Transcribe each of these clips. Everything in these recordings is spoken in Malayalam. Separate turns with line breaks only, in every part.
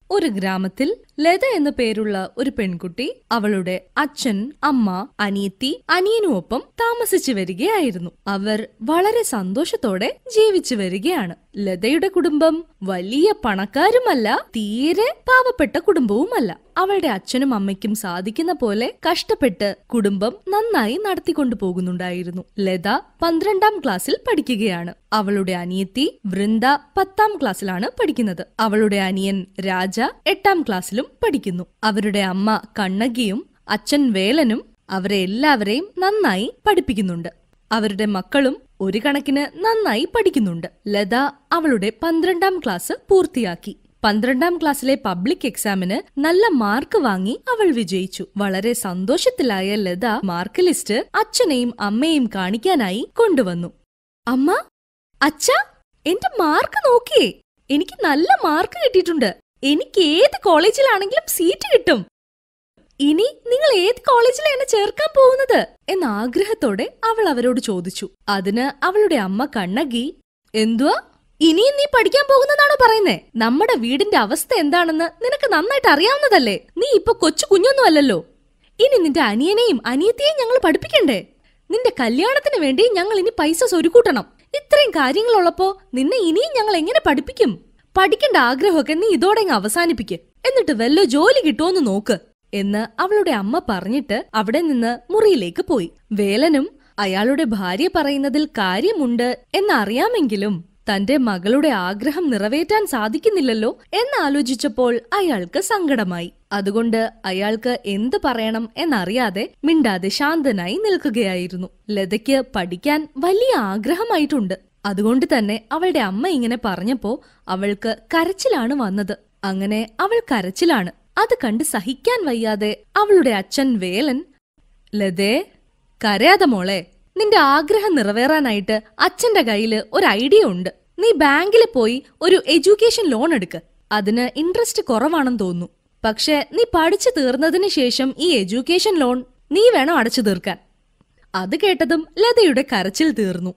ഒരു ഗ്രാമത്തിൽ ലത എന്ന പേരുള്ള ഒരു പെൺകുട്ടി അവളുടെ അച്ഛൻ അമ്മ അനിയത്തി അനിയനുമൊപ്പം താമസിച്ചു വരികയായിരുന്നു അവർ വളരെ സന്തോഷത്തോടെ ജീവിച്ചു വരികയാണ് ലതയുടെ കുടുംബം വലിയ പണക്കാരുമല്ല തീരെ പാവപ്പെട്ട കുടുംബവുമല്ല അവളുടെ അച്ഛനും അമ്മയ്ക്കും സാധിക്കുന്ന പോലെ കഷ്ടപ്പെട്ട് കുടുംബം നന്നായി നടത്തിക്കൊണ്ടു പോകുന്നുണ്ടായിരുന്നു ലത പന്ത്രണ്ടാം ക്ലാസ്സിൽ പഠിക്കുകയാണ് അവളുടെ അനിയത്തി വൃന്ദ പത്താം ക്ലാസ്സിലാണ് പഠിക്കുന്നത് അവളുടെ അനിയൻ രാജ എട്ടാം ക്ലാസ്സിലും പഠിക്കുന്നു അവരുടെ അമ്മ കണ്ണകിയും അച്ഛൻ വേലനും അവരെ എല്ലാവരെയും നന്നായി പഠിപ്പിക്കുന്നുണ്ട് അവരുടെ മക്കളും ഒരു കണക്കിന് നന്നായി പഠിക്കുന്നുണ്ട് ലത അവളുടെ പന്ത്രണ്ടാം ക്ലാസ് പൂർത്തിയാക്കി പന്ത്രണ്ടാം ക്ലാസ്സിലെ പബ്ലിക് എക്സാമിന് നല്ല മാർക്ക് വാങ്ങി അവൾ വിജയിച്ചു വളരെ സന്തോഷത്തിലായ ലത മാർക്ക് ലിസ്റ്റ് അച്ഛനെയും അമ്മയെയും കാണിക്കാനായി കൊണ്ടുവന്നു അമ്മ അച്ഛ എന്റെ മാർക്ക് നോക്കിയേ എനിക്ക് നല്ല മാർക്ക് കിട്ടിയിട്ടുണ്ട് എനിക്ക് ഏത് കോളേജിലാണെങ്കിലും സീറ്റ് കിട്ടും ഇനി നിങ്ങൾ ഏത് കോളേജിലാണ് എന്നെ ചേർക്കാൻ പോകുന്നത് എന്ന ആഗ്രഹത്തോടെ അവൾ അവരോട് ചോദിച്ചു അതിന് അവളുടെ അമ്മ കണ്ണകി എന്തുവാ ഇനിയും നീ പഠിക്കാൻ പോകുന്നതാണോ പറയുന്നേ നമ്മുടെ വീടിന്റെ അവസ്ഥ എന്താണെന്ന് നിനക്ക് നന്നായിട്ട് അറിയാവുന്നതല്ലേ നീ ഇപ്പൊ കൊച്ചു കുഞ്ഞൊന്നും അല്ലല്ലോ ഇനി നിന്റെ അനിയനെയും അനിയത്തിയെയും ഞങ്ങൾ പഠിപ്പിക്കണ്ടേ നിന്റെ കല്യാണത്തിന് വേണ്ടി ഞങ്ങൾ ഇനി പൈസ സ്വരുക്കൂട്ടണം ഇത്രയും കാര്യങ്ങളുള്ളപ്പോ നിന്നെ ഇനിയും ഞങ്ങൾ എങ്ങനെ പഠിപ്പിക്കും പഠിക്കേണ്ട ആഗ്രഹമൊക്കെ നീ ഇതോടെ അങ്ങ് അവസാനിപ്പിക്ക് എന്നിട്ട് വല്ല ജോലി കിട്ടുമോന്ന് നോക്ക് എന്ന് അവളുടെ അമ്മ പറഞ്ഞിട്ട് അവിടെ നിന്ന് മുറിയിലേക്ക് പോയി വേലനും അയാളുടെ ഭാര്യ പറയുന്നതിൽ കാര്യമുണ്ട് എന്നറിയാമെങ്കിലും തന്റെ മകളുടെ ആഗ്രഹം നിറവേറ്റാൻ സാധിക്കുന്നില്ലല്ലോ എന്നാലോചിച്ചപ്പോൾ അയാൾക്ക് സങ്കടമായി അതുകൊണ്ട് അയാൾക്ക് എന്ത് പറയണം എന്നറിയാതെ മിണ്ടാതെ ശാന്തനായി നിൽക്കുകയായിരുന്നു ലതയ്ക്ക് പഠിക്കാൻ വലിയ ആഗ്രഹമായിട്ടുണ്ട് അതുകൊണ്ട് തന്നെ അവളുടെ അമ്മ ഇങ്ങനെ പറഞ്ഞപ്പോ അവൾക്ക് കരച്ചിലാണ് വന്നത് അങ്ങനെ അവൾ കരച്ചിലാണ് അത് കണ്ട് സഹിക്കാൻ വയ്യാതെ അവളുടെ അച്ഛൻ വേലൻ ലതേ കരയാതെ മോളെ നിന്റെ ആഗ്രഹം നിറവേറാനായിട്ട് അച്ഛന്റെ കയ്യില് ഒരു ഐഡിയ ഉണ്ട് നീ ബാങ്കിൽ പോയി ഒരു എഡ്യൂക്കേഷൻ ലോൺ എടുക്ക് അതിന് ഇൻട്രസ്റ്റ് കുറവാണെന്ന് തോന്നുന്നു പക്ഷെ നീ പഠിച്ചു തീർന്നതിന് ശേഷം ഈ എഡ്യൂക്കേഷൻ ലോൺ നീ വേണം അടച്ചു തീർക്കാൻ അത് കേട്ടതും ലതയുടെ കരച്ചിൽ തീർന്നു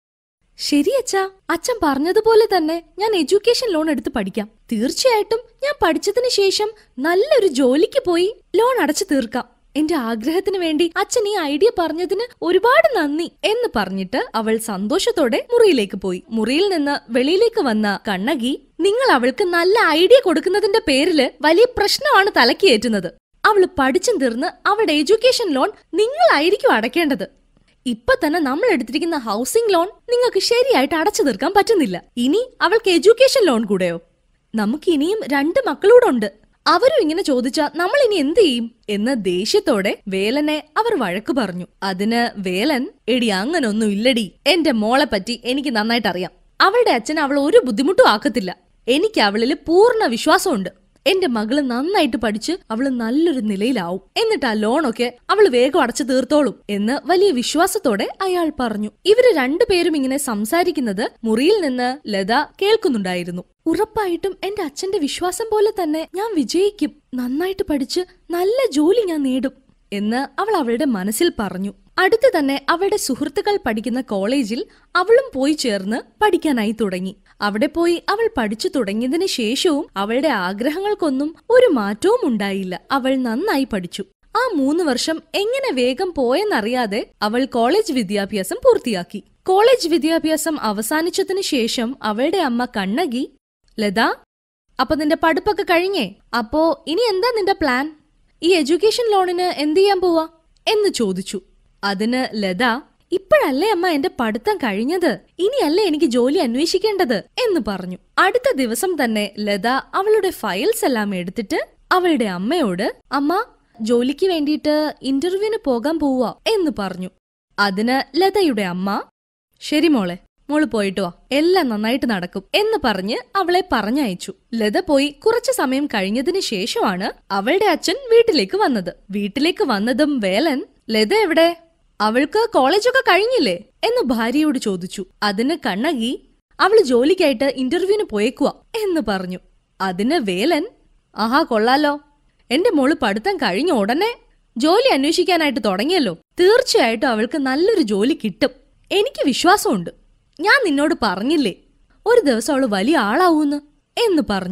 ശരി അച്ഛാ അച്ഛൻ പറഞ്ഞതുപോലെ തന്നെ ഞാൻ എഡ്യൂക്കേഷൻ ലോൺ എടുത്ത് പഠിക്കാം തീർച്ചയായിട്ടും ഞാൻ പഠിച്ചതിന് ശേഷം നല്ലൊരു ജോലിക്ക് പോയി ലോൺ അടച്ചു തീർക്കാം എന്റെ ആഗ്രഹത്തിന് വേണ്ടി അച്ഛൻ ഈ ഐഡിയ പറഞ്ഞതിന് ഒരുപാട് നന്ദി എന്ന് പറഞ്ഞിട്ട് അവൾ സന്തോഷത്തോടെ മുറിയിലേക്ക് പോയി മുറിയിൽ നിന്ന് വെളിയിലേക്ക് വന്ന കണ്ണകി നിങ്ങൾ അവൾക്ക് നല്ല ഐഡിയ കൊടുക്കുന്നതിന്റെ പേരില് വലിയ പ്രശ്നമാണ് തലക്കേറ്റുന്നത് അവള് പഠിച്ചും തീർന്ന് അവളുടെ എഡ്യൂക്കേഷൻ ലോൺ നിങ്ങളായിരിക്കും അടയ്ക്കേണ്ടത് ഇപ്പൊ തന്നെ നമ്മൾ എടുത്തിരിക്കുന്ന ഹൗസിംഗ് ലോൺ നിങ്ങൾക്ക് ശരിയായിട്ട് അടച്ചു തീർക്കാൻ പറ്റുന്നില്ല ഇനി അവൾക്ക് എഡ്യൂക്കേഷൻ ലോൺ കൂടെയോ നമുക്ക് ഇനിയും രണ്ട് മക്കളൂടുണ്ട് അവരും ഇങ്ങനെ ചോദിച്ചാ നമ്മൾ ഇനി എന്ത് ചെയ്യും എന്ന് ദേഷ്യത്തോടെ വേലനെ അവർ വഴക്കു പറഞ്ഞു അതിന് വേലൻ എടി അങ്ങനൊന്നും ഇല്ലടി എന്റെ മോളെ പറ്റി എനിക്ക് നന്നായിട്ട് അറിയാം അവളുടെ അച്ഛൻ അവൾ ഒരു ബുദ്ധിമുട്ടും ആക്കത്തില്ല എനിക്ക് അവളിൽ പൂർണ്ണ വിശ്വാസമുണ്ട് എന്റെ മകള് നന്നായിട്ട് പഠിച്ച് അവള് നല്ലൊരു നിലയിലാവും എന്നിട്ട് ആ ലോണൊക്കെ അവള് വേഗം അടച്ചു തീർത്തോളും എന്ന് വലിയ വിശ്വാസത്തോടെ അയാൾ പറഞ്ഞു ഇവര് രണ്ടുപേരും ഇങ്ങനെ സംസാരിക്കുന്നത് മുറിയിൽ നിന്ന് ലത കേൾക്കുന്നുണ്ടായിരുന്നു ഉറപ്പായിട്ടും എന്റെ അച്ഛന്റെ വിശ്വാസം പോലെ തന്നെ ഞാൻ വിജയിക്കും നന്നായിട്ട് പഠിച്ച് നല്ല ജോലി ഞാൻ നേടും എന്ന് അവൾ അവളുടെ മനസ്സിൽ പറഞ്ഞു അടുത്ത് തന്നെ അവളുടെ സുഹൃത്തുക്കൾ പഠിക്കുന്ന കോളേജിൽ അവളും പോയി ചേർന്ന് പഠിക്കാനായി തുടങ്ങി അവിടെ പോയി അവൾ പഠിച്ചു തുടങ്ങിയതിനു ശേഷവും അവളുടെ ആഗ്രഹങ്ങൾക്കൊന്നും ഒരു മാറ്റവും ഉണ്ടായില്ല അവൾ നന്നായി പഠിച്ചു ആ മൂന്ന് വർഷം എങ്ങനെ വേഗം പോയെന്നറിയാതെ അവൾ കോളേജ് വിദ്യാഭ്യാസം പൂർത്തിയാക്കി കോളേജ് വിദ്യാഭ്യാസം അവസാനിച്ചതിനു ശേഷം അവളുടെ അമ്മ കണ്ണകി ലത അപ്പൊ നിന്റെ പഠിപ്പൊക്കെ കഴിഞ്ഞേ അപ്പോ ഇനി എന്താ നിന്റെ പ്ലാൻ ഈ എഡ്യൂക്കേഷൻ ലോണിന് എന്ത് ചെയ്യാൻ പോവാ എന്ന് ചോദിച്ചു അതിന് ലത ഇപ്പോഴല്ലേ അമ്മ എന്റെ പഠിത്തം കഴിഞ്ഞത് ഇനിയല്ലേ എനിക്ക് ജോലി അന്വേഷിക്കേണ്ടത് എന്ന് പറഞ്ഞു അടുത്ത ദിവസം തന്നെ ലത അവളുടെ ഫയൽസ് എല്ലാം എടുത്തിട്ട് അവളുടെ അമ്മയോട് അമ്മ ജോലിക്ക് വേണ്ടിയിട്ട് ഇന്റർവ്യൂവിന് പോകാൻ പോവാ എന്ന് പറഞ്ഞു അതിന് ലതയുടെ അമ്മ ശരി മോളെ മോള് പോയിട്ട് വാ എല്ലാം നന്നായിട്ട് നടക്കും എന്ന് പറഞ്ഞ് അവളെ പറഞ്ഞയച്ചു ലത പോയി കുറച്ചു സമയം കഴിഞ്ഞതിന് ശേഷമാണ് അവളുടെ അച്ഛൻ വീട്ടിലേക്ക് വന്നത് വീട്ടിലേക്ക് വന്നതും വേലൻ ലത എവിടെ അവൾക്ക് കോളേജൊക്കെ കഴിഞ്ഞില്ലേ എന്ന് ഭാര്യയോട് ചോദിച്ചു അതിന് കണ്ണകി അവള് ജോലിക്കായിട്ട് ഇന്റർവ്യൂവിന് പോയേക്കുവാ എന്ന് പറഞ്ഞു അതിന് വേലൻ ആഹാ കൊള്ളാലോ എന്റെ മോള് പഠിത്തം കഴിഞ്ഞ ഉടനെ ജോലി അന്വേഷിക്കാനായിട്ട് തുടങ്ങിയല്ലോ തീർച്ചയായിട്ടും അവൾക്ക് നല്ലൊരു ജോലി കിട്ടും എനിക്ക് വിശ്വാസമുണ്ട് ഞാൻ നിന്നോട് പറഞ്ഞില്ലേ ഒരു ദിവസം അവള് വലിയ ആളാവൂന്ന് എന്ന് പറഞ്ഞു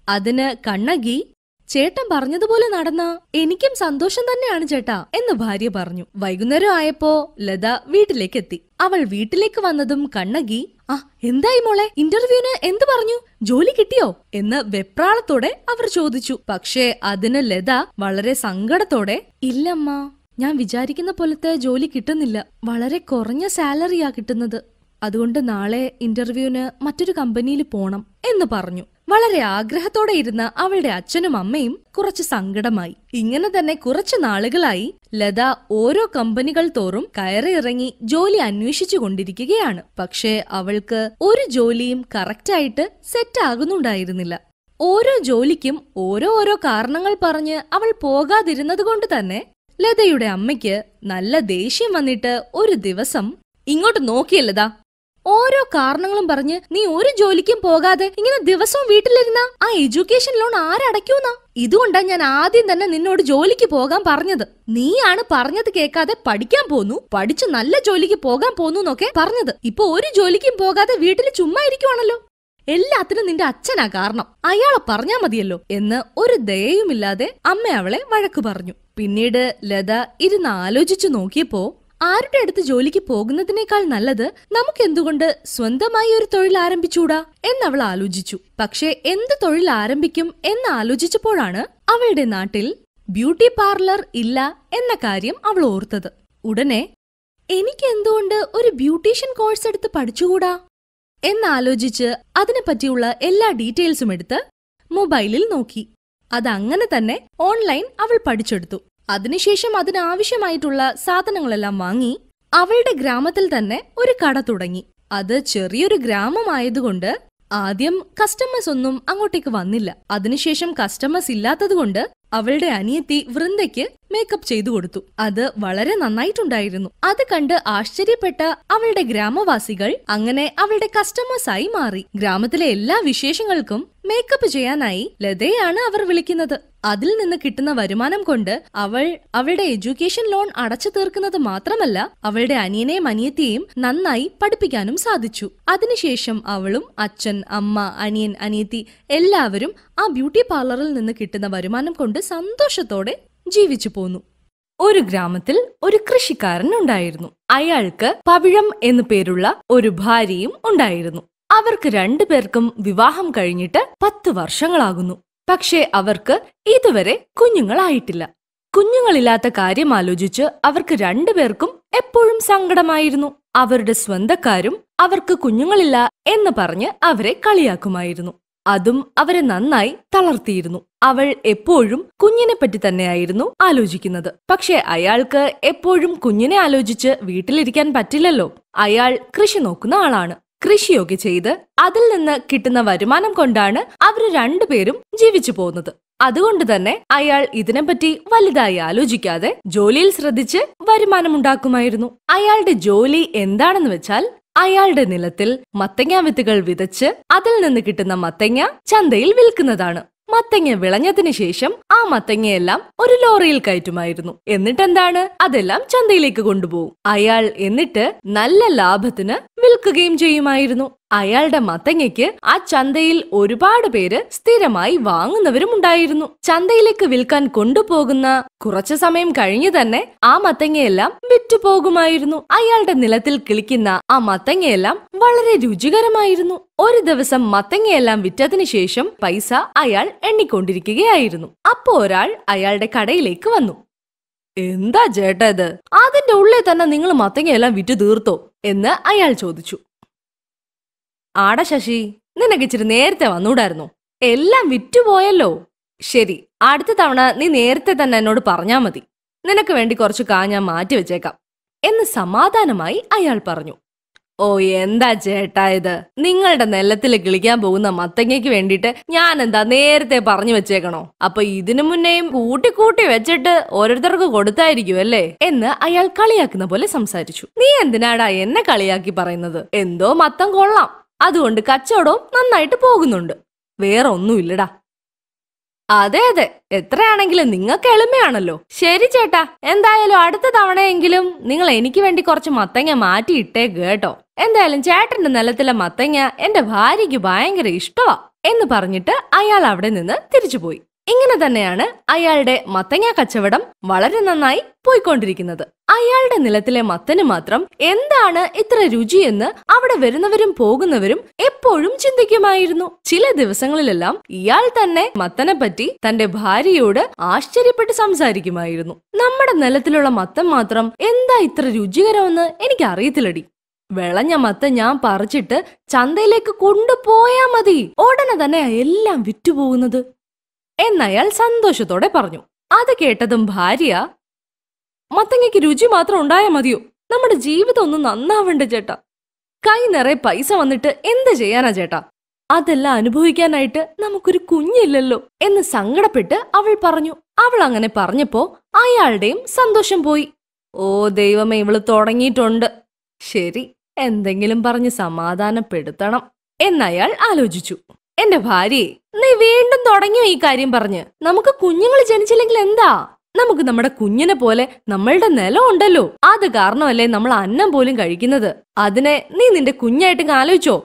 അതിന് കണ്ണകി ചേട്ടൻ പറഞ്ഞതുപോലെ നടന്ന എനിക്കും സന്തോഷം തന്നെയാണ് ചേട്ടാ എന്ന് ഭാര്യ പറഞ്ഞു വൈകുന്നേരം ആയപ്പോ ലത വീട്ടിലേക്ക് എത്തി അവൾ വീട്ടിലേക്ക് വന്നതും കണ്ണകി ആ എന്തായി മോളെ ഇന്റർവ്യൂവിന് എന്ത് പറഞ്ഞു ജോലി കിട്ടിയോ എന്ന് വെപ്രാളത്തോടെ അവർ ചോദിച്ചു പക്ഷേ അതിന് ലത വളരെ സങ്കടത്തോടെ ഇല്ലമ്മ ഞാൻ വിചാരിക്കുന്ന പോലത്തെ ജോലി കിട്ടുന്നില്ല വളരെ കുറഞ്ഞ സാലറിയാ കിട്ടുന്നത് അതുകൊണ്ട് നാളെ ഇന്റർവ്യൂവിന് മറ്റൊരു കമ്പനിയിൽ പോണം എന്ന് പറഞ്ഞു വളരെ ആഗ്രഹത്തോടെ ഇരുന്ന അവളുടെ അച്ഛനും അമ്മയും കുറച്ച് സങ്കടമായി ഇങ്ങനെ തന്നെ കുറച്ചു നാളുകളായി ലത ഓരോ കമ്പനികൾ തോറും കയറി ഇറങ്ങി ജോലി അന്വേഷിച്ചു കൊണ്ടിരിക്കുകയാണ് പക്ഷേ അവൾക്ക് ഒരു ജോലിയും കറക്റ്റായിട്ട് സെറ്റ് ആകുന്നുണ്ടായിരുന്നില്ല ഓരോ ജോലിക്കും ഓരോ ഓരോ കാരണങ്ങൾ പറഞ്ഞ് അവൾ പോകാതിരുന്നത് കൊണ്ട് തന്നെ ലതയുടെ അമ്മയ്ക്ക് നല്ല ദേഷ്യം വന്നിട്ട് ഒരു ദിവസം ഇങ്ങോട്ട് നോക്കിയല്ലതാ ഓരോ കാരണങ്ങളും പറഞ്ഞ് നീ ഒരു ജോലിക്കും പോകാതെ ഇങ്ങനെ ദിവസവും വീട്ടിലിരുന്ന ആ എഡ്യൂക്കേഷൻ ലോൺ ആരടയ്ക്കൂന്നാ ഇതുകൊണ്ടാ ഞാൻ ആദ്യം തന്നെ നിന്നോട് ജോലിക്ക് പോകാൻ പറഞ്ഞത് നീയാണ് പറഞ്ഞത് കേൾക്കാതെ പഠിക്കാൻ പോന്നു പഠിച്ച് നല്ല ജോലിക്ക് പോകാൻ പോന്നു എന്നൊക്കെ പറഞ്ഞത് ഇപ്പൊ ഒരു ജോലിക്കും പോകാതെ വീട്ടിൽ ചുമ്മാ ഇരിക്കുവാണല്ലോ എല്ലാത്തിനും നിന്റെ അച്ഛനാ കാരണം അയാളെ പറഞ്ഞാ മതിയല്ലോ എന്ന് ഒരു ദയയുമില്ലാതെ അമ്മ അവളെ വഴക്കു പറഞ്ഞു പിന്നീട് ലത ഇരുന്ന് ആലോചിച്ചു നോക്കിയപ്പോ ആരുടെ അടുത്ത് ജോലിക്ക് പോകുന്നതിനേക്കാൾ നല്ലത് നമുക്കെന്തുകൊണ്ട് സ്വന്തമായി ഒരു തൊഴിൽ ആരംഭിച്ചൂടാ എന്നവൾ ആലോചിച്ചു പക്ഷേ എന്ത് തൊഴിൽ ആരംഭിക്കും എന്ന് ആലോചിച്ചപ്പോഴാണ് അവളുടെ നാട്ടിൽ ബ്യൂട്ടി പാർലർ ഇല്ല എന്ന കാര്യം അവൾ ഓർത്തത് ഉടനെ എനിക്ക് എന്തുകൊണ്ട് ഒരു ബ്യൂട്ടീഷ്യൻ കോഴ്സ് എടുത്ത് പഠിച്ചുകൂടാ എന്നാലോചിച്ച് അതിനെപ്പറ്റിയുള്ള എല്ലാ ഡീറ്റെയിൽസും എടുത്ത് മൊബൈലിൽ നോക്കി അതങ്ങനെ തന്നെ ഓൺലൈൻ അവൾ പഠിച്ചെടുത്തു അതിനുശേഷം അതിനാവശ്യമായിട്ടുള്ള സാധനങ്ങളെല്ലാം വാങ്ങി അവളുടെ ഗ്രാമത്തിൽ തന്നെ ഒരു കട തുടങ്ങി അത് ചെറിയൊരു ഗ്രാമമായതുകൊണ്ട് ആദ്യം കസ്റ്റമേഴ്സ് ഒന്നും അങ്ങോട്ടേക്ക് വന്നില്ല അതിനുശേഷം കസ്റ്റമേഴ്സ് ഇല്ലാത്തതുകൊണ്ട് അവളുടെ അനിയത്തി വൃന്ദയ്ക്ക് മേക്കപ്പ് ചെയ്തു കൊടുത്തു അത് വളരെ നന്നായിട്ടുണ്ടായിരുന്നു അത് കണ്ട് ആശ്ചര്യപ്പെട്ട അവളുടെ ഗ്രാമവാസികൾ അങ്ങനെ അവളുടെ കസ്റ്റമേഴ്സായി മാറി ഗ്രാമത്തിലെ എല്ലാ വിശേഷങ്ങൾക്കും മേക്കപ്പ് ചെയ്യാനായി ലതയാണ് അവർ വിളിക്കുന്നത് അതിൽ നിന്ന് കിട്ടുന്ന വരുമാനം കൊണ്ട് അവൾ അവളുടെ എഡ്യൂക്കേഷൻ ലോൺ അടച്ചു തീർക്കുന്നത് മാത്രമല്ല അവളുടെ അനിയനെയും അനിയത്തിയെയും നന്നായി പഠിപ്പിക്കാനും സാധിച്ചു അതിനുശേഷം അവളും അച്ഛൻ അമ്മ അനിയൻ അനിയത്തി എല്ലാവരും ആ ബ്യൂട്ടി പാർലറിൽ നിന്ന് കിട്ടുന്ന വരുമാനം കൊണ്ട് സന്തോഷത്തോടെ ജീവിച്ചു പോന്നു ഒരു ഗ്രാമത്തിൽ ഒരു കൃഷിക്കാരൻ ഉണ്ടായിരുന്നു അയാൾക്ക് പവിഴം എന്നു പേരുള്ള ഒരു ഭാര്യയും ഉണ്ടായിരുന്നു അവർക്ക് രണ്ടുപേർക്കും വിവാഹം കഴിഞ്ഞിട്ട് പത്ത് വർഷങ്ങളാകുന്നു പക്ഷേ അവർക്ക് ഇതുവരെ കുഞ്ഞുങ്ങളായിട്ടില്ല കുഞ്ഞുങ്ങളില്ലാത്ത കാര്യം ആലോചിച്ച് അവർക്ക് രണ്ടുപേർക്കും എപ്പോഴും സങ്കടമായിരുന്നു അവരുടെ സ്വന്തക്കാരും അവർക്ക് കുഞ്ഞുങ്ങളില്ല എന്ന് പറഞ്ഞ് അവരെ കളിയാക്കുമായിരുന്നു അതും അവരെ നന്നായി തളർത്തിയിരുന്നു അവൾ എപ്പോഴും കുഞ്ഞിനെ പറ്റി തന്നെയായിരുന്നു ആലോചിക്കുന്നത് പക്ഷെ അയാൾക്ക് എപ്പോഴും കുഞ്ഞിനെ ആലോചിച്ച് വീട്ടിലിരിക്കാൻ പറ്റില്ലല്ലോ അയാൾ കൃഷി നോക്കുന്ന ആളാണ് കൃഷിയൊക്കെ ചെയ്ത് അതിൽ നിന്ന് കിട്ടുന്ന വരുമാനം കൊണ്ടാണ് അവര് രണ്ടുപേരും ജീവിച്ചു പോകുന്നത് അതുകൊണ്ട് തന്നെ അയാൾ ഇതിനെപ്പറ്റി വലുതായി ആലോചിക്കാതെ ജോലിയിൽ ശ്രദ്ധിച്ച് വരുമാനമുണ്ടാക്കുമായിരുന്നു അയാളുടെ ജോലി എന്താണെന്ന് വെച്ചാൽ അയാളുടെ നിലത്തിൽ മത്തങ്ങ വിത്തുകൾ വിതച്ച് അതിൽ നിന്ന് കിട്ടുന്ന മത്തങ്ങ ചന്തയിൽ വിൽക്കുന്നതാണ് മത്തങ്ങ വിളഞ്ഞതിന് ശേഷം ആ മത്തങ്ങയെല്ലാം ഒരു ലോറിയിൽ കയറ്റുമായിരുന്നു എന്നിട്ടെന്താണ് അതെല്ലാം ചന്തയിലേക്ക് കൊണ്ടുപോകും അയാൾ എന്നിട്ട് നല്ല ലാഭത്തിന് വിൽക്കുകയും ചെയ്യുമായിരുന്നു അയാളുടെ മത്തങ്ങയ്ക്ക് ആ ചന്തയിൽ ഒരുപാട് പേര് സ്ഥിരമായി വാങ്ങുന്നവരും ഉണ്ടായിരുന്നു ചന്തയിലേക്ക് വിൽക്കാൻ കൊണ്ടുപോകുന്ന കുറച്ചു സമയം കഴിഞ്ഞു തന്നെ ആ മത്തങ്ങയെല്ലാം വിറ്റുപോകുമായിരുന്നു അയാളുടെ നിലത്തിൽ കിളിക്കുന്ന ആ മത്തങ്ങയെല്ലാം വളരെ രുചികരമായിരുന്നു ഒരു ദിവസം മത്തങ്ങയെല്ലാം വിറ്റതിനു ശേഷം പൈസ അയാൾ എണ്ണിക്കൊണ്ടിരിക്കുകയായിരുന്നു അപ്പോ ഒരാൾ അയാളുടെ കടയിലേക്ക് വന്നു എന്താ ചേട്ടാ ഇത് അതിന്റെ ഉള്ളിൽ തന്നെ നിങ്ങൾ മത്തങ്ങയെല്ലാം വിറ്റ് തീർത്തോ എന്ന് അയാൾ ചോദിച്ചു ആടാ ശശി നിനക്ക് ഇച്ചിരി നേരത്തെ വന്നൂടായിരുന്നോ എല്ലാം വിറ്റുപോയല്ലോ ശരി അടുത്ത തവണ നീ നേരത്തെ തന്നെ എന്നോട് പറഞ്ഞാ മതി നിനക്ക് വേണ്ടി കുറച്ച് കാ ഞാൻ മാറ്റി വെച്ചേക്കാം എന്ന് സമാധാനമായി അയാൾ പറഞ്ഞു ഓ എന്താ ചേട്ടാ ഇത് നിങ്ങളുടെ നെല്ലത്തിൽ കിളിക്കാൻ പോകുന്ന മത്തങ്ങയ്ക്ക് വേണ്ടിയിട്ട് ഞാൻ എന്താ നേരത്തെ പറഞ്ഞു വെച്ചേക്കണോ അപ്പൊ ഇതിനു മുന്നേയും കൂട്ടി കൂട്ടി വെച്ചിട്ട് ഓരോരുത്തർക്ക് കൊടുത്തായിരിക്കും അല്ലേ എന്ന് അയാൾ കളിയാക്കുന്ന പോലെ സംസാരിച്ചു നീ എന്തിനാടാ എന്നെ കളിയാക്കി പറയുന്നത് എന്തോ മത്തം കൊള്ളാം അതുകൊണ്ട് കച്ചവടവും നന്നായിട്ട് പോകുന്നുണ്ട് വേറെ ഒന്നുമില്ലടാ അതെ അതെ എത്രയാണെങ്കിലും നിങ്ങൾക്ക് എളിമയാണല്ലോ ശരി ചേട്ടാ എന്തായാലും അടുത്ത തവണയെങ്കിലും നിങ്ങൾ എനിക്ക് വേണ്ടി കുറച്ച് മത്തങ്ങ മാറ്റി ഇട്ടേ കേട്ടോ എന്തായാലും ചേട്ടന്റെ നിലത്തിലെ മത്തങ്ങ എന്റെ ഭാര്യയ്ക്ക് ഭയങ്കര ഇഷ്ടമാ എന്ന് പറഞ്ഞിട്ട് അയാൾ അവിടെ നിന്ന് തിരിച്ചുപോയി ഇങ്ങനെ തന്നെയാണ് അയാളുടെ മത്തങ്ങ കച്ചവടം വളരെ നന്നായി പോയിക്കൊണ്ടിരിക്കുന്നത് അയാളുടെ നിലത്തിലെ മത്തന് മാത്രം എന്താണ് ഇത്ര രുചിയെന്ന് അവിടെ വരുന്നവരും പോകുന്നവരും എപ്പോഴും ചിന്തിക്കുമായിരുന്നു ചില ദിവസങ്ങളിലെല്ലാം ഇയാൾ തന്നെ മത്തനെ പറ്റി തന്റെ ഭാര്യയോട് ആശ്ചര്യപ്പെട്ട് സംസാരിക്കുമായിരുന്നു നമ്മുടെ നിലത്തിലുള്ള മത്തൻ മാത്രം എന്താ ഇത്ര രുചികരമെന്ന് എനിക്ക് അറിയത്തില്ലടി വിളഞ്ഞ മത്ത ഞാൻ പറിച്ചിട്ട് ചന്തയിലേക്ക് കൊണ്ടുപോയാ മതി ഉടനെ തന്നെ എല്ലാം വിറ്റുപോകുന്നത് എന്നയാൾ സന്തോഷത്തോടെ പറഞ്ഞു അത് കേട്ടതും ഭാര്യ മത്തങ്ങയ്ക്ക് രുചി മാത്രം ഉണ്ടായാൽ മതിയോ നമ്മുടെ ജീവിതം ഒന്ന് നന്നാവണ്ടേ ചേട്ടാ കൈ നിറയെ പൈസ വന്നിട്ട് എന്ത് ചെയ്യാനാ ചേട്ടാ അതെല്ലാം അനുഭവിക്കാനായിട്ട് നമുക്കൊരു കുഞ്ഞില്ലല്ലോ എന്ന് സങ്കടപ്പെട്ട് അവൾ പറഞ്ഞു അവൾ അങ്ങനെ പറഞ്ഞപ്പോ അയാളുടെയും സന്തോഷം പോയി ഓ ദൈവമേ ഇവള് തുടങ്ങിയിട്ടുണ്ട് ശരി എന്തെങ്കിലും പറഞ്ഞ് സമാധാനപ്പെടുത്തണം എന്നയാൾ ആലോചിച്ചു എന്റെ ഭാര്യയെ നീ വീണ്ടും തുടങ്ങിയോ ഈ കാര്യം പറഞ്ഞ് നമുക്ക് കുഞ്ഞുങ്ങൾ ജനിച്ചില്ലെങ്കിൽ എന്താ നമുക്ക് നമ്മുടെ കുഞ്ഞിനെ പോലെ നമ്മളുടെ നിലം ഉണ്ടല്ലോ അത് കാരണമല്ലേ നമ്മൾ അന്നം പോലും കഴിക്കുന്നത് അതിനെ നീ നിന്റെ കുഞ്ഞായിട്ട് ആലോചിച്ചോ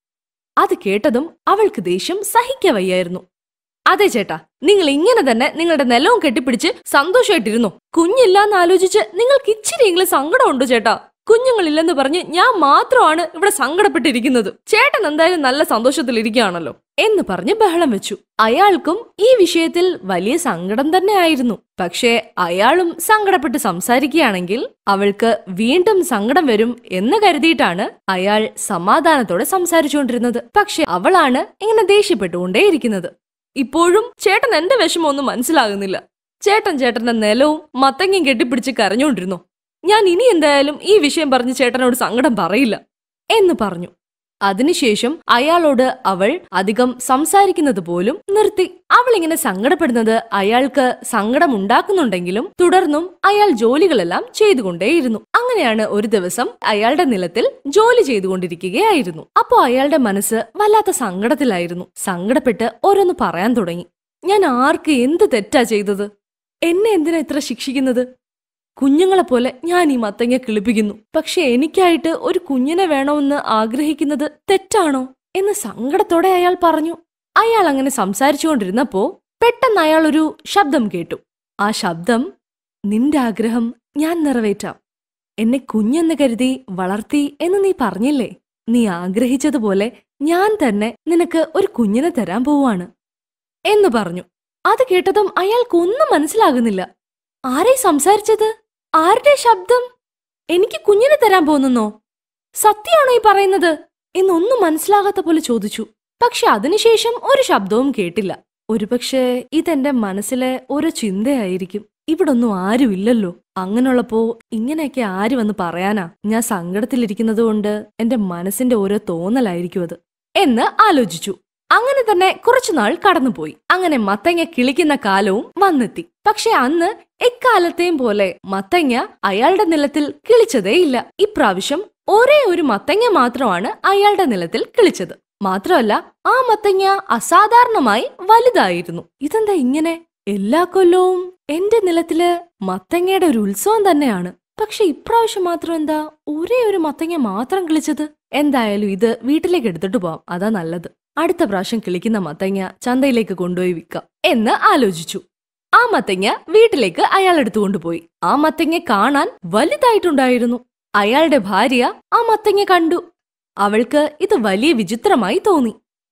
അത് കേട്ടതും അവൾക്ക് ദേഷ്യം സഹിക്കവയ്യായിരുന്നു അതെ ചേട്ടാ നിങ്ങൾ ഇങ്ങനെ തന്നെ നിങ്ങളുടെ നിലവും കെട്ടിപ്പിടിച്ച് സന്തോഷമായിട്ടിരുന്നു കുഞ്ഞില്ലാന്ന് ആലോചിച്ച് നിങ്ങൾക്ക് ഇച്ചിരിയെങ്കിലും സങ്കടമുണ്ടോ ചേട്ടാ കുഞ്ഞുങ്ങളില്ലെന്ന് പറഞ്ഞ് ഞാൻ മാത്രമാണ് ഇവിടെ സങ്കടപ്പെട്ടിരിക്കുന്നത് ചേട്ടൻ എന്തായാലും നല്ല സന്തോഷത്തിലിരിക്കുകയാണല്ലോ എന്ന് പറഞ്ഞ് ബഹളം വെച്ചു അയാൾക്കും ഈ വിഷയത്തിൽ വലിയ സങ്കടം തന്നെ ആയിരുന്നു പക്ഷേ അയാളും സങ്കടപ്പെട്ട് സംസാരിക്കുകയാണെങ്കിൽ അവൾക്ക് വീണ്ടും സങ്കടം വരും എന്ന് കരുതിയിട്ടാണ് അയാൾ സമാധാനത്തോടെ സംസാരിച്ചുകൊണ്ടിരുന്നത് പക്ഷെ അവളാണ് ഇങ്ങനെ ദേഷ്യപ്പെട്ടുകൊണ്ടേയിരിക്കുന്നത് ഇപ്പോഴും ചേട്ടൻ എന്റെ വിഷമം ഒന്നും മനസ്സിലാകുന്നില്ല ചേട്ടൻ ചേട്ടന്റെ നിലവും മത്തങ്ങയും കെട്ടിപ്പിടിച്ച് കരഞ്ഞുകൊണ്ടിരുന്നു ഞാൻ ഇനി എന്തായാലും ഈ വിഷയം പറഞ്ഞ് ചേട്ടനോട് സങ്കടം പറയില്ല എന്ന് പറഞ്ഞു അതിനുശേഷം അയാളോട് അവൾ അധികം സംസാരിക്കുന്നത് പോലും നിർത്തി അവൾ ഇങ്ങനെ സങ്കടപ്പെടുന്നത് അയാൾക്ക് സങ്കടം ഉണ്ടാക്കുന്നുണ്ടെങ്കിലും തുടർന്നും അയാൾ ജോലികളെല്ലാം ചെയ്തുകൊണ്ടേയിരുന്നു അങ്ങനെയാണ് ഒരു ദിവസം അയാളുടെ നിലത്തിൽ ജോലി ചെയ്തുകൊണ്ടിരിക്കുകയായിരുന്നു അപ്പോ അയാളുടെ മനസ്സ് വല്ലാത്ത സങ്കടത്തിലായിരുന്നു സങ്കടപ്പെട്ട് ഓരോന്ന് പറയാൻ തുടങ്ങി ഞാൻ ആർക്ക് എന്ത് തെറ്റാ ചെയ്തത് എന്നെ എന്തിനാ ഇത്ര ശിക്ഷിക്കുന്നത് കുഞ്ഞുങ്ങളെപ്പോലെ ഞാൻ ഈ മത്തങ്ങ കിളിപ്പിക്കുന്നു പക്ഷെ എനിക്കായിട്ട് ഒരു കുഞ്ഞിനെ വേണമെന്ന് ആഗ്രഹിക്കുന്നത് തെറ്റാണോ എന്ന് സങ്കടത്തോടെ അയാൾ പറഞ്ഞു അയാൾ അങ്ങനെ സംസാരിച്ചുകൊണ്ടിരുന്നപ്പോ പെട്ടെന്ന് അയാൾ ഒരു ശബ്ദം കേട്ടു ആ ശബ്ദം നിന്റെ ആഗ്രഹം ഞാൻ നിറവേറ്റാം എന്നെ കുഞ്ഞെന്ന് കരുതി വളർത്തി എന്ന് നീ പറഞ്ഞില്ലേ നീ ആഗ്രഹിച്ചതുപോലെ ഞാൻ തന്നെ നിനക്ക് ഒരു കുഞ്ഞിനെ തരാൻ പോവാണ് എന്ന് പറഞ്ഞു അത് കേട്ടതും അയാൾക്കൊന്നും മനസ്സിലാകുന്നില്ല ആരെ സംസാരിച്ചത് ആരുടെ ശബ്ദം എനിക്ക് കുഞ്ഞിനെ തരാൻ പോകുന്നോ സത്യമാണോ ഈ പറയുന്നത് എന്നൊന്നും മനസ്സിലാകാത്ത പോലെ ചോദിച്ചു പക്ഷെ അതിനുശേഷം ഒരു ശബ്ദവും കേട്ടില്ല ഒരുപക്ഷെ ഇതെന്റെ മനസ്സിലെ ഓരോ ചിന്തയായിരിക്കും ഇവിടൊന്നും ആരുമില്ലല്ലോ അങ്ങനെയുള്ളപ്പോ ഇങ്ങനെയൊക്കെ ആര് വന്ന് പറയാനാ ഞാൻ സങ്കടത്തിലിരിക്കുന്നത് കൊണ്ട് എന്റെ മനസ്സിന്റെ ഓരോ തോന്നലായിരിക്കും അത് എന്ന് ആലോചിച്ചു അങ്ങനെ തന്നെ കുറച്ചുനാൾ കടന്നുപോയി അങ്ങനെ മത്തങ്ങ കിളിക്കുന്ന കാലവും വന്നെത്തി പക്ഷെ അന്ന് എക്കാലത്തെയും പോലെ മത്തങ്ങ അയാളുടെ നിലത്തിൽ കിളിച്ചതേയില്ല ഇപ്രാവശ്യം ഒരേ ഒരു മത്തങ്ങ മാത്രമാണ് അയാളുടെ നിലത്തിൽ കിളിച്ചത് മാത്രമല്ല ആ മത്തങ്ങ അസാധാരണമായി വലുതായിരുന്നു ഇതെന്താ ഇങ്ങനെ എല്ലാ കൊല്ലവും എന്റെ നിലത്തില് മത്തങ്ങയുടെ ഒരു ഉത്സവം തന്നെയാണ് പക്ഷെ ഇപ്രാവശ്യം മാത്രം എന്താ ഒരേ ഒരു മത്തങ്ങ മാത്രം കിളിച്ചത് എന്തായാലും ഇത് വീട്ടിലേക്ക് എടുത്തിട്ട് പോവാം അതാ നല്ലത് അടുത്ത പ്രാവശ്യം കിളിക്കുന്ന മത്തങ്ങ ചന്തയിലേക്ക് കൊണ്ടുപോയി വിൽക്കാം എന്ന് ആലോചിച്ചു ആ മത്തങ്ങ വീട്ടിലേക്ക് അയാൾ എടുത്തുകൊണ്ടുപോയി ആ മത്തങ്ങ കാണാൻ വലുതായിട്ടുണ്ടായിരുന്നു അയാളുടെ ഭാര്യ ആ മത്തങ്ങ കണ്ടു അവൾക്ക് ഇത് വലിയ വിചിത്രമായി തോന്നി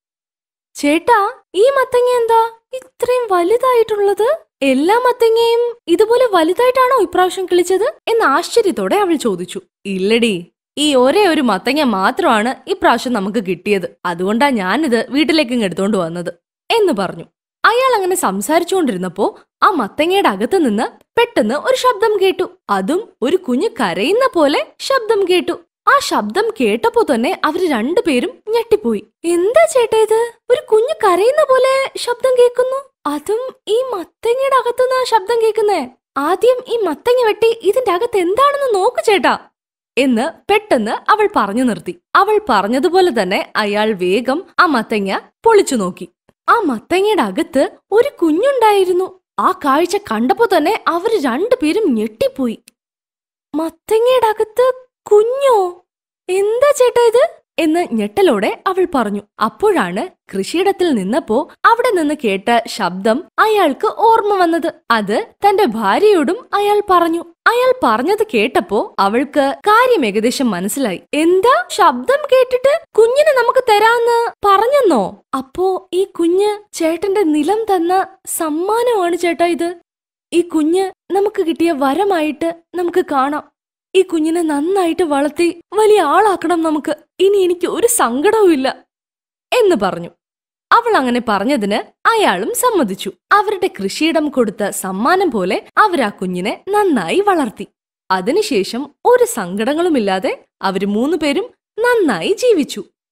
ചേട്ടാ ഈ മത്തങ്ങ എന്താ ഇത്രയും വലുതായിട്ടുള്ളത് എല്ലാ മത്തങ്ങയും ഇതുപോലെ വലുതായിട്ടാണോ ഇപ്രാവശ്യം കിളിച്ചത് എന്ന് ആശ്ചര്യത്തോടെ അവൾ ചോദിച്ചു ഇല്ലടി ഈ ഒരേ ഒരു മത്തങ്ങ മാത്രമാണ് ഇപ്രാവശ്യം നമുക്ക് കിട്ടിയത് അതുകൊണ്ടാ ഞാനിത് വീട്ടിലേക്ക് ഇങ്ങ് എടുത്തോണ്ട് വന്നത് എന്ന് പറഞ്ഞു അയാൾ അങ്ങനെ സംസാരിച്ചുകൊണ്ടിരുന്നപ്പോ ആ മത്തങ്ങയുടെ അകത്ത് നിന്ന് പെട്ടെന്ന് ഒരു ശബ്ദം കേട്ടു അതും ഒരു കുഞ്ഞ് കരയുന്ന പോലെ ശബ്ദം കേട്ടു ആ ശബ്ദം കേട്ടപ്പോ തന്നെ അവര് രണ്ടുപേരും ഞെട്ടിപ്പോയി എന്താ ചേട്ടാ ഇത് ഒരു കുഞ്ഞ് കരയുന്ന പോലെ ശബ്ദം കേൾക്കുന്നു അതും ഈ മത്തങ്ങയുടെ അകത്തുനിന്ന് ആ ശബ്ദം കേൾക്കുന്നേ ആദ്യം ഈ മത്തങ്ങ വെട്ടി ഇതിന്റെ അകത്ത് എന്താണെന്ന് നോക്കു ചേട്ടാ എന്ന് പെട്ടെന്ന് അവൾ പറഞ്ഞു നിർത്തി അവൾ പറഞ്ഞതുപോലെ തന്നെ അയാൾ വേഗം ആ മത്തങ്ങ പൊളിച്ചു നോക്കി ആ മത്തങ്ങയുടെ അകത്ത് ഒരു കുഞ്ഞുണ്ടായിരുന്നു ആ കാഴ്ച കണ്ടപ്പോ തന്നെ അവര് രണ്ടുപേരും ഞെട്ടിപ്പോയി മത്തങ്ങയുടെ അകത്ത് കുഞ്ഞോ എന്താ ചേട്ടാ ഇത് എന്ന് ഞെട്ടലോടെ അവൾ പറഞ്ഞു അപ്പോഴാണ് കൃഷിയിടത്തിൽ നിന്നപ്പോ അവിടെ നിന്ന് കേട്ട ശബ്ദം അയാൾക്ക് ഓർമ്മ വന്നത് അത് തന്റെ ഭാര്യയോടും അയാൾ പറഞ്ഞു അയാൾ പറഞ്ഞത് കേട്ടപ്പോ അവൾക്ക് കാര്യം ഏകദേശം മനസ്സിലായി എന്താ ശബ്ദം കേട്ടിട്ട് കുഞ്ഞിനെ നമുക്ക് തരാന്ന് പറഞ്ഞെന്നോ അപ്പോ ഈ കുഞ്ഞ് ചേട്ടന്റെ നിലം തന്ന സമ്മാനമാണ് ചേട്ടാ ഇത് ഈ കുഞ്ഞ് നമുക്ക് കിട്ടിയ വരമായിട്ട് നമുക്ക് കാണാം ഈ കുഞ്ഞിനെ നന്നായിട്ട് വളർത്തി വലിയ ആളാക്കണം നമുക്ക് ഇനി എനിക്ക് ഒരു സങ്കടവും ഇല്ല എന്ന് പറഞ്ഞു അവൾ അങ്ങനെ പറഞ്ഞതിന് അയാളും സമ്മതിച്ചു അവരുടെ കൃഷിയിടം കൊടുത്ത സമ്മാനം പോലെ അവർ ആ കുഞ്ഞിനെ നന്നായി വളർത്തി അതിനുശേഷം ഒരു സങ്കടങ്ങളുമില്ലാതെ അവര് മൂന്നുപേരും നന്നായി ജീവിച്ചു